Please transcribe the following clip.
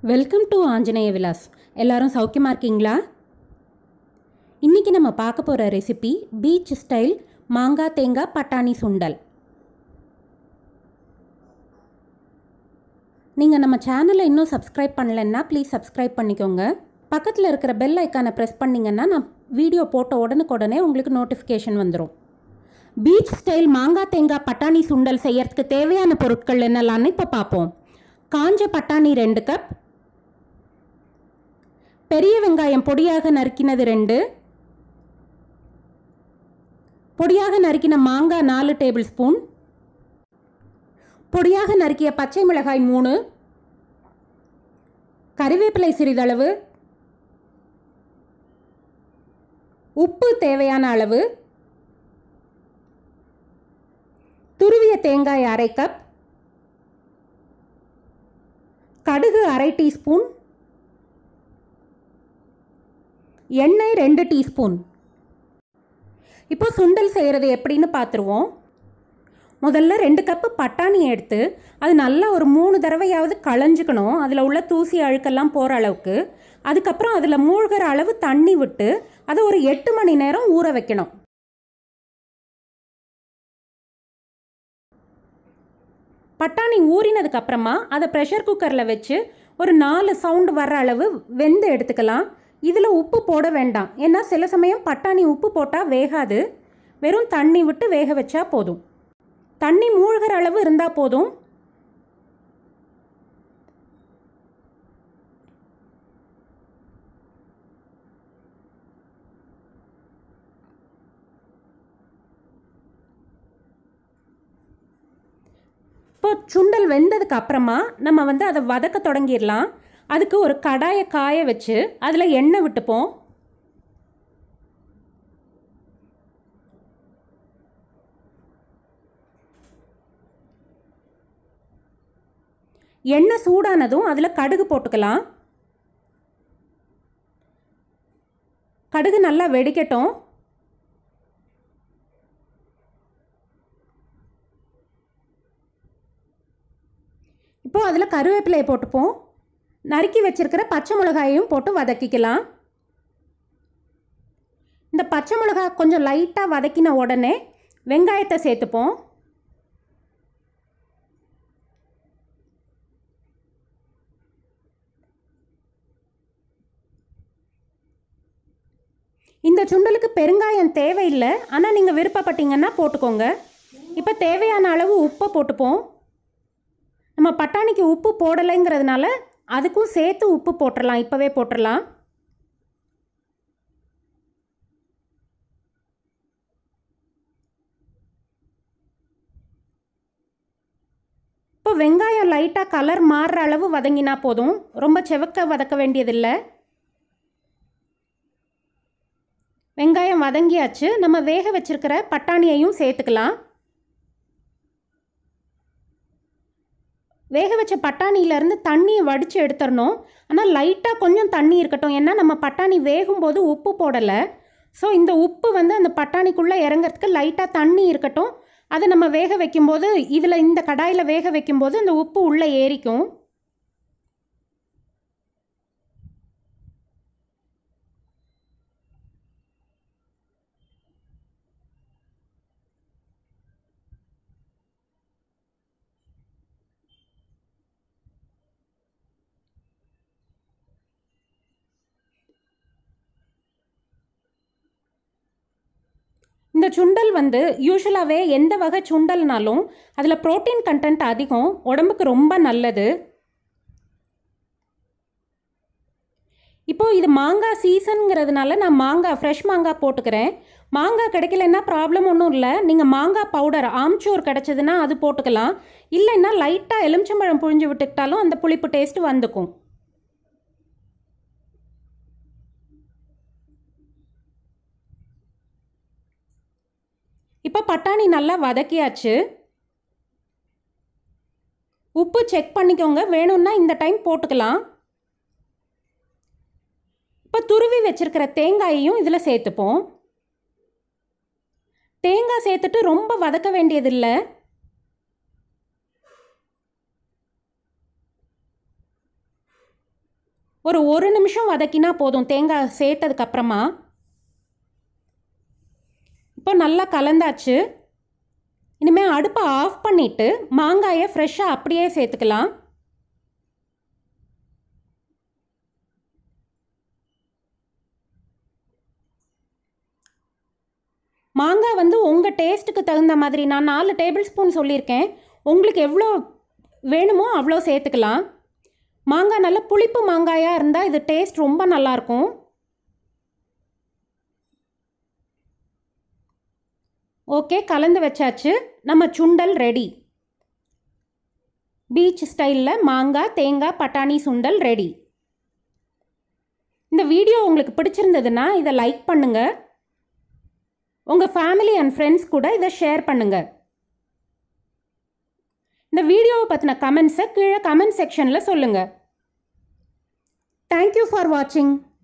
welcome to Anjaneya Vilas எல்லாரும் சௌக்கியமாக இருக்கீங்களா இன்றைக்கி நம்ம பார்க்க போகிற ரெசிபி பீச் ஸ்டைல் மாங்காய் தேங்காய் பட்டாணி சுண்டல் நீங்கள் நம்ம சேனலை இன்னும் சப்ஸ்கிரைப் பண்ணலைன்னா ப்ளீஸ் சப்ஸ்கிரைப் பண்ணிக்கோங்க பக்கத்தில் இருக்கிற பெல் ஐக்கானை ப்ரெஸ் பண்ணிங்கன்னா நான் வீடியோ போட்ட உடனுக்குடனே உங்களுக்கு நோட்டிஃபிகேஷன் வந்துடும் பீச் ஸ்டைல் மாங்காய் தேங்காய் பட்டாணி சுண்டல் செய்யறதுக்கு தேவையான பொருட்கள் என்னெல்லாம்னு இப்போ பார்ப்போம் காஞ்ச பட்டாணி ரெண்டு கப் பெரிய வெங்காயம் பொடியாக நறுக்கினது ரெண்டு பொடியாக நறுக்கின மாங்காய் நாலு டேபிள் ஸ்பூன் பொடியாக நறுக்கிய பச்சை மிளகாய் மூணு கறிவேப்பிலை சிறிதளவு உப்பு தேவையான அளவு துருவிய தேங்காய் அரை கப் கடுகு அரை டீஸ்பூன் எண்ணெய் ரெண்டு டீஸ்பூன் இப்போ சுண்டல் செய்கிறது எப்படின்னு பார்த்துருவோம் முதல்ல ரெண்டு கப்பு பட்டாணி எடுத்து அது நல்லா ஒரு மூணு தடவையாவது களைஞ்சிக்கணும் அதில் உள்ள தூசி அழுக்கெல்லாம் போகிற அளவுக்கு அதுக்கப்புறம் அதில் மூழ்கிற அளவு தண்ணி விட்டு அதை ஒரு எட்டு மணி நேரம் ஊற வைக்கணும் பட்டாணி ஊறினதுக்கு அப்புறமா அதை ப்ரெஷர் குக்கரில் வச்சு ஒரு நாலு சவுண்டு வர்ற அளவு வெந்து எடுத்துக்கலாம் இதில் உப்பு போட வேண்டாம் ஏன்னா சில சமயம் பட்டாணி உப்பு போட்டால் வேகாது வெறும் தண்ணி விட்டு வேக வச்சா போதும் தண்ணி மூழ்கிற அளவு இருந்தால் போதும் இப்போ சுண்டல் வெந்ததுக்கு அப்புறமா நம்ம வந்து அதை வதக்க தொடங்கிடலாம் அதுக்கு ஒரு கடாயை காய வச்சு அதில் எண்ணெய் விட்டுப்போம் எண்ணெய் சூடானதும் அதில் கடுகு போட்டுக்கலாம் கடுகு நல்லா வெடிக்கட்டும் இப்போ அதில் கருவேப்பிலையை போட்டுப்போம் நறுக்கி வச்சிருக்கிற பச்சை மிளகாயையும் போட்டு வதக்கிக்கலாம் இந்த பச்சை மிளகாய் கொஞ்சம் லைட்டாக வதக்கின உடனே வெங்காயத்தை சேர்த்துப்போம் இந்த சுண்டலுக்கு பெருங்காயம் தேவையில்லை ஆனால் நீங்கள் விருப்பப்பட்டீங்கன்னா போட்டுக்கோங்க இப்போ தேவையான அளவு உப்பை போட்டுப்போம் நம்ம பட்டாணிக்கு உப்பு போடலைங்கிறதுனால அதுக்கும் சேர்த்து உப்பு போட்டுடலாம் இப்போவே போட்டுடலாம் இப்போ வெங்காயம் லைட்டாக கலர் மாறுற அளவு வதங்கினா போதும் ரொம்ப செவக்க வதக்க வேண்டியதில்லை வெங்காயம் வதங்கியாச்சு நம்ம வேக வச்சிருக்கிற பட்டாணியையும் சேர்த்துக்கலாம் வேக வச்ச பட்டாணியிலேருந்து தண்ணியை வடித்து எடுத்துடணும் ஆனால் லைட்டாக கொஞ்சம் தண்ணி இருக்கட்டும் ஏன்னா நம்ம பட்டாணி வேகும்போது உப்பு போடலை ஸோ இந்த உப்பு வந்து அந்த பட்டாணிக்குள்ளே இறங்கிறதுக்கு லைட்டாக தண்ணி இருக்கட்டும் அதை நம்ம வேக வைக்கும்போது இதில் இந்த கடாயில் வேக வைக்கும்போது அந்த உப்பு உள்ளே ஏறிக்கும் இந்த சுண்டல் வந்து யூஸ்வலாகவே எந்த வகை சுண்டல்னாலும் அதில் ப்ரோட்டீன் கண்டென்ட் அதிகம் உடம்புக்கு ரொம்ப நல்லது இப்போது இது மாங்காய் சீசனுங்கிறதுனால நான் மாங்காய் ஃப்ரெஷ் மாங்காய் போட்டுக்கிறேன் மாங்காய் கிடைக்கலன்னா ப்ராப்ளம் ஒன்றும் இல்லை நீங்கள் மாங்காய் பவுடர் ஆம்ச்சூர் கிடச்சதுன்னா அது போட்டுக்கலாம் இல்லைன்னா லைட்டாக எலுமிச்சம்பழம் புழிஞ்சு விட்டுக்கிட்டாலும் அந்த புளிப்பு டேஸ்ட் வந்துக்கும் இப்போ பட்டாணி நல்லா வதக்கியாச்சு உப்பு செக் பண்ணிக்கோங்க வேணும்னா இந்த டைம் போட்டுக்கலாம் இப்போ துருவி வச்சிருக்கிற தேங்காயையும் இதில் சேர்த்துப்போம் தேங்காய் சேர்த்துட்டு ரொம்ப வதக்க வேண்டியதில்லை ஒரு ஒரு நிமிஷம் வதக்கினா போதும் தேங்காய் சேர்த்ததுக்கப்புறமா இப்போ நல்லா கலந்தாச்சு இனிமேல் அடுப்பை ஆஃப் பண்ணிவிட்டு மாங்காயை ஃப்ரெஷ்ஷாக அப்படியே சேர்த்துக்கலாம் மாங்காய் வந்து உங்கள் டேஸ்ட்டுக்கு தகுந்த மாதிரி நான் நாலு டேபிள் ஸ்பூன் சொல்லியிருக்கேன் உங்களுக்கு எவ்வளோ வேணுமோ அவ்வளோ சேர்த்துக்கலாம் மாங்காய் நல்ல புளிப்பு மாங்காயாக இருந்தால் இது டேஸ்ட் ரொம்ப நல்லாயிருக்கும் ஓகே கலந்து வச்சாச்சு நம்ம சுண்டல் ரெடி பீச் ஸ்டைலில் மாங்காய் தேங்காய் பட்டாணி சுண்டல் ரெடி இந்த வீடியோ உங்களுக்கு பிடிச்சிருந்ததுன்னா இதை லைக் பண்ணுங்கள் உங்கள் ஃபேமிலி அண்ட் ஃப்ரெண்ட்ஸ் கூட இதை ஷேர் பண்ணுங்கள் இந்த வீடியோவை பற்றின கமெண்ட்ஸை கீழே கமெண்ட் செக்ஷனில் சொல்லுங்கள் தேங்க்யூ ஃபார் வாட்சிங்